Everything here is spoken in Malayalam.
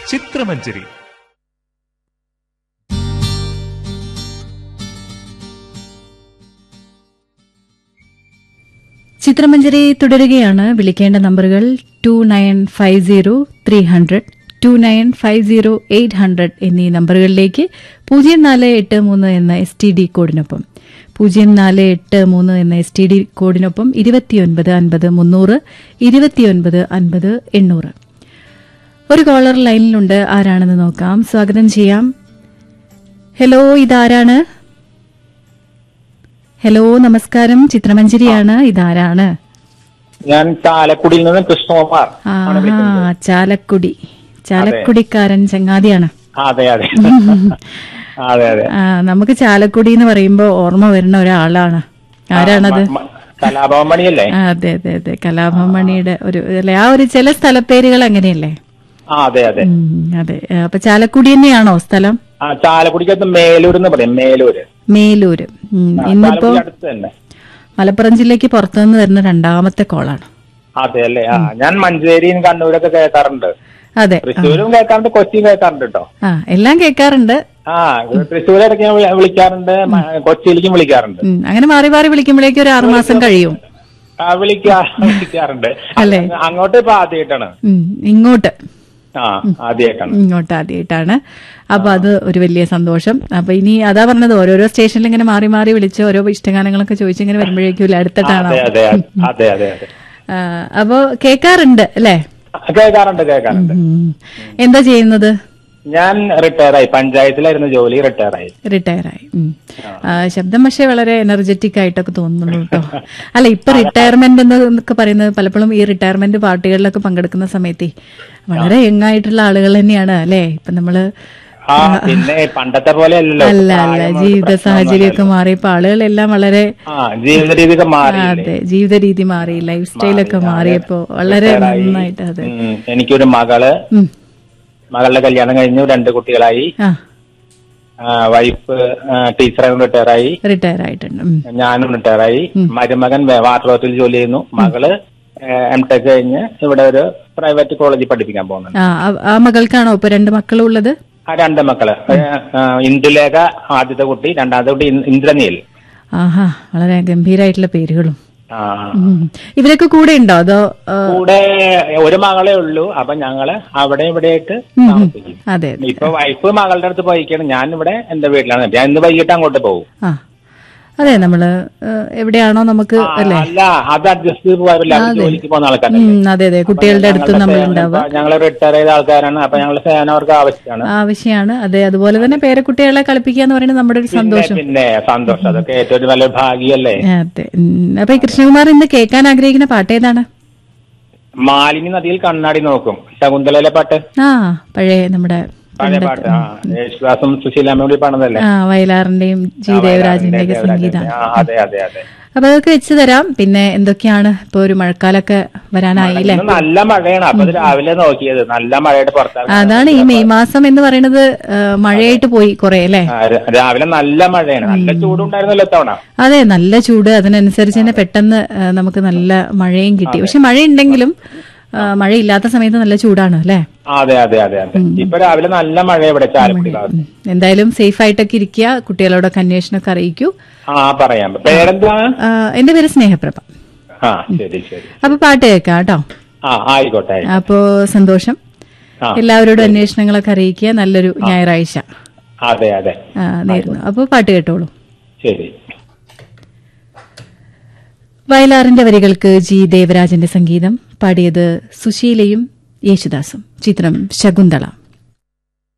ചിത്രമഞ്ജരി ചിത്രമഞ്ജരി തുടരുകയാണ് വിളിക്കേണ്ട നമ്പറുകൾ two nine five zero three hundred two nine five zero eight hundred എന്നീ നമ്പറുകളിലേക്ക് പൂജ്യം നാല് എട്ട് മൂന്ന് എന്ന എസ് ടി ഡി കോഡിനൊപ്പം പൂജ്യം നാല് എട്ട് മൂന്ന് എന്ന എസ് ടി ഡി കോഡിനൊപ്പം ഇരുപത്തിയൊൻപത് അൻപത് മുന്നൂറ് ഇരുപത്തിയൊൻപത് അൻപത് എണ്ണൂറ് ഒരു കോളർ ലൈനിലുണ്ട് ആരാണെന്ന് നോക്കാം സ്വാഗതം ചെയ്യാം ഹലോ ഇതാരാണ് ഹലോ നമസ്കാരം ചിത്രമഞ്ജരിയാണ് ഇതാരാണ് ഞാൻ ചാലക്കുടിയിൽ നിന്ന് കൃഷ്ണകുമാർ ആണ് ആ വിളിക്കുന്നത്. ചാലക്കുടി ചാലക്കുടിക്കാരൻ ചങ്ങാതിയാണ് അതെ അതെ അതെ അതെ ആ നമുക്ക് ചാലക്കുടി എന്ന് പറയുമ്പോ ഓർമ്മ വരുന്ന ഒരാളാണ് ആരാണത് മ- മ- കലാഭവൻ മണിയല്ലേ ആ, അതെ അതെ അതെ കലാഭമണിയുടെ ഒരു അല്ലെ ആ ഒരു ചില സ്ഥലപ്പേരുകൾ അങ്ങനെയല്ലേ ആ അതെ അതെ ഉം, അതെ ആ, അപ്പൊ ചാലക്കുടി തന്നെയാണോ സ്ഥലം ആ ചാലക്കുടിക്കകത്ത് മേലൂർ എന്ന് പറയും മേലൂര് മേലൂര് ഉം, ആ, ഇന്നിപ്പോ ചാലക്കുടി അടുത്ത് തന്നെ മലപ്പുറം ജില്ലയ്ക്ക് പുറത്തുനിന്ന് വരുന്ന രണ്ടാമത്തെ കോളാണ് അതെ അല്ലേ ആ ഞാൻ മഞ്ചേരിയും കണ്ണൂരൊക്കെ കേൾക്കാറുണ്ട് അതെ തൃശ്ശൂരും കേൾക്കാറുണ്ട് കൊച്ചിയും കേൾക്കാറുണ്ട് കേട്ടോ ആ എല്ലാം കേൾക്കാറുണ്ട് ആ തൃശ്ശൂർ ഇടയ്ക്ക് ഞാൻ വിളി- വിളിക്കാറുണ്ട് മ- കൊച്ചിയിലേക്കും വിളിക്കാറുണ്ട് ഉം, അങ്ങനെ മാറി മാറി വിളിക്കുമ്പോഴേക്കും ഒരു ആറുമാസം കഴിയും ആ വിളിക്കാ വിളിക്കാറുണ്ട് അല്ലേ? അങ്ങ് അങ്ങോട്ട് ഇപ്പൊ ആദ്യമായിട്ടാണ് ഉം, ഇങ്ങോട്ട് ആ ആദ്യമായിട്ടാണ് ഇങ്ങോട്ട് ആദ്യമായിട്ടാണ് അപ്പൊ അത് ഒരു വലിയ സന്തോഷം അപ്പൊ ഇനി അതാ പറഞ്ഞത് ഓരോരോ സ്റ്റേഷനിൽ ഇങ്ങനെ മാറി മാറി വിളിച്ച് ഓരോ ഇഷ്ടഗാനങ്ങളൊക്കെ ചോദിച്ച് ഇങ്ങനെ വരുമ്പോഴേക്കും അടുത്തിട്ടാണ് അതെ അതെ അതെ അതെ അതെ അപ്പൊ കേൾക്കാറുണ്ട് അല്ലേ കേൾക്കാറുണ്ട് കേൾക്കാറുണ്ട് ഉം. എന്താ ചെയ്യുന്നത് ഞാൻ റിട്ടയർ ആയി പഞ്ചായത്തിലായിരുന്നു ജോലി റിട്ടയർ ആയി റിട്ടയർ ആയി ഉം. ആ, ശബ്ദം പക്ഷേ വളരെ എനർജറ്റിക് ആയിട്ടൊക്കെ തോന്നുന്നു കേട്ടോ അല്ല ഇപ്പൊ റിട്ടയർമെന്റ് എന്നൊക്കെ പറയുന്നത് പലപ്പോഴും ഈ റിട്ടയർമെന്റ് പാർട്ടികളിലൊക്കെ പങ്കെടുക്കുന്ന സമയത്തേ വളരെ യങ് ആയിട്ടുള്ള ആളുകൾ തന്നെയാണ് അല്ലേ ഇപ്പൊ നമ്മള് ആ പിന്നെ പണ്ടത്തെ പോലെ അല്ലല്ലോ അല്ല അല്ല ജീവിത സാഹചര്യമൊക്കെ മാറിയപ്പോ ആളുകളെല്ലാം വളരെ ആ ജീവിത രീതിയൊക്കെ മാറി അതെ ജീവിത രീതി മാറി ലൈഫ് സ്റ്റൈലൊക്കെ മാറിയപ്പോ വളരെ നന്നായിട്ട് അതെ ഉം, എനിക്കൊരു മകള് ഉം. മകളുടെ കല്യാണം കഴിഞ്ഞു രണ്ട് കുട്ടികളായി ആ ആ, വൈഫ് ടീച്ചറായി റിട്ടയർ ആയി റിട്ടയർ ആയിട്ടുണ്ട് ഉം. ഞാനും റിട്ടയർ ആയി മരുമകൻ വേ- വാട്ടർ അതോറിറ്റിയിൽ ജോലി ചെയ്യുന്നു മകള് എം ടെക് കഴിഞ്ഞ് ഇവിടെ ഒരു പ്രൈവറ്റ് കോളേജിൽ പഠിപ്പിക്കാൻ പോകുന്നുണ്ട് ആ ആ- ആ മകൾക്കാണോ ഇപ്പൊ രണ്ട് മക്കളും ഉള്ളത് ആ രണ്ട് മക്കള് ആ, ഇന്ദുലേഖ ആദ്യത്തെ കുട്ടി രണ്ടാമത്തെ കുട്ടി ഇന്ദ്- ഇന്ദ്രനീൽ ആഹാ വളരെ ഗംഭീരായിട്ടുള്ള പേരുകളും ആ ഉം. ഇവരൊക്കെ കൂടെ ഉണ്ടോ അതോ ആ, കൂടെ ഒരു മകളെ ഉള്ളൂ അപ്പൊ ഞങ്ങള് അവിടെ ഇവിടെ ആയിട്ട് താമസിക്കും അതെ അതെ ഇപ്പൊ വൈഫ് മകളുടെ അടുത്ത് പോയിക്കാണ് ഞാൻ ഇവിടെ എന്റെ വീട്ടിലാണ് ഞാൻ ഇന്ന് വൈകിട്ട് അങ്ങോട്ട് പോകും ആ അതെ നമ്മള് ആ, എവിടെയാണോ നമുക്ക് ആ, അല്ലേ അല്ല അത് അഡ്ജസ്റ്റ് ചെയ്ത് പോയല്ലോ അവര് ജോലിക്ക് പോകുന്ന ആൾക്കാരല്ലേ ഉം, അതെ അതെ കുട്ടികളുടെ അടുത്ത് നമ്മൾ ഉണ്ടാവുക ഞങ്ങൾ റിട്ടയർ ചെയ്ത ആൾക്കാരാണ് അപ്പൊ ഞങ്ങള് സേവനം അവർക്ക് ആവശ്യമാണ് ആവശ്യമാണ് അതെ അതുപോലെ തന്നെ പേരക്കുട്ടികളെ കളിപ്പിക്കുക എന്ന് പറയുന്നത് നമ്മുടെ ഒരു പിന്നെ സന്തോഷം പിന്നെ സന്തോഷം അതൊക്കെ ഏറ്റവും ഒരു വലിയ ഭാഗ്യല്ലേ അതെ ഉം. അപ്പൊ ഈ കൃഷ്ണകുമാർ ഇന്ന് കേൾക്കാൻ ആഗ്രഹിക്കുന്ന പാട്ട് ഏതാണ് മാലിന്യ നദിയിൽ കണ്ണാടി നോക്കും ശകുന്തലയിലെ പാട്ട് ആ പഴയ നമ്മുടെ പഴയ പാട്ട് ആ യേശുദാസും സുശീലാമ്മയും കൂടി പാടുന്നതല്ലേ ആ വയലാറിന്റെയും ജി ദേവരാജന്റെ ഒക്കെ സംഗീതം ആ, അതെ അതെ അതെ അപ്പൊ അതൊക്കെ വെച്ച് തരാം പിന്നെ എന്തൊക്കെയാണ് ഇപ്പൊ ഒരു മഴക്കാലൊക്കെ വരാനായില്ലേ ഇന്ന് നല്ല മഴയാണ് അപ്പൊ ഇത് രാവിലെ നോക്കിയത് നല്ല മഴയുടെ പുറത്താണ് അതാണ് ഈ മെയ് മാസം എന്ന് പറയുന്നത് ആ, മഴയായിട്ട് പോയി കുറെ അല്ലേ ആ, ര- രാവിലെ നല്ല മഴയാണ് നല്ല ചൂടുണ്ടായിരുന്നല്ലോ ഇത്തവണ അതെ നല്ല ചൂട് അതിനനുസരിച്ച് തന്നെ പെട്ടെന്ന് ആ, നമുക്ക് നല്ല മഴയും കിട്ടി പക്ഷെ മഴയുണ്ടെങ്കിലും ആ, മഴയില്ലാത്ത സമയത്ത് നല്ല ചൂടാണ് അല്ലേ ആ, അതെ അതെ അതെ അതെ ഇപ്പൊ രാവിലെ നല്ല മഴ ഇവിടെ ചാലക്കുടി ഭാഗത്ത് ഉം. എന്തായാലും സേഫ് ആയിട്ടൊക്കെ ഇരിക്കുക കുട്ടികളോടൊക്കെ അന്വേഷണമൊക്കെ അറിയിക്കൂ ആ പറയാം പേരെന്താ ആ, എന്റെ പേര് സ്നേഹപ്രഭ ആ ശരി ശരി അപ്പൊ പാട്ട് കേൾക്കാം കേട്ടോ ആ ആയിക്കോട്ടെ ആയിക്കോട്ടെ. അപ്പോ സന്തോഷം ആ എല്ലാവരോടും അന്വേഷണങ്ങളൊക്കെ അറിയിക്കുക നല്ലൊരു ഞായറാഴ്ച അതെ അതെ ആ, നേരുന്നു അപ്പോൾ പാട്ട് കേട്ടോളൂ ശരി വയലാറിന്റെ വരികൾക്ക് ജി ദേവരാജന്റെ സംഗീതം പാടിയത് സുശീലയും യേശുദാസും ചിത്രം ശകുന്തള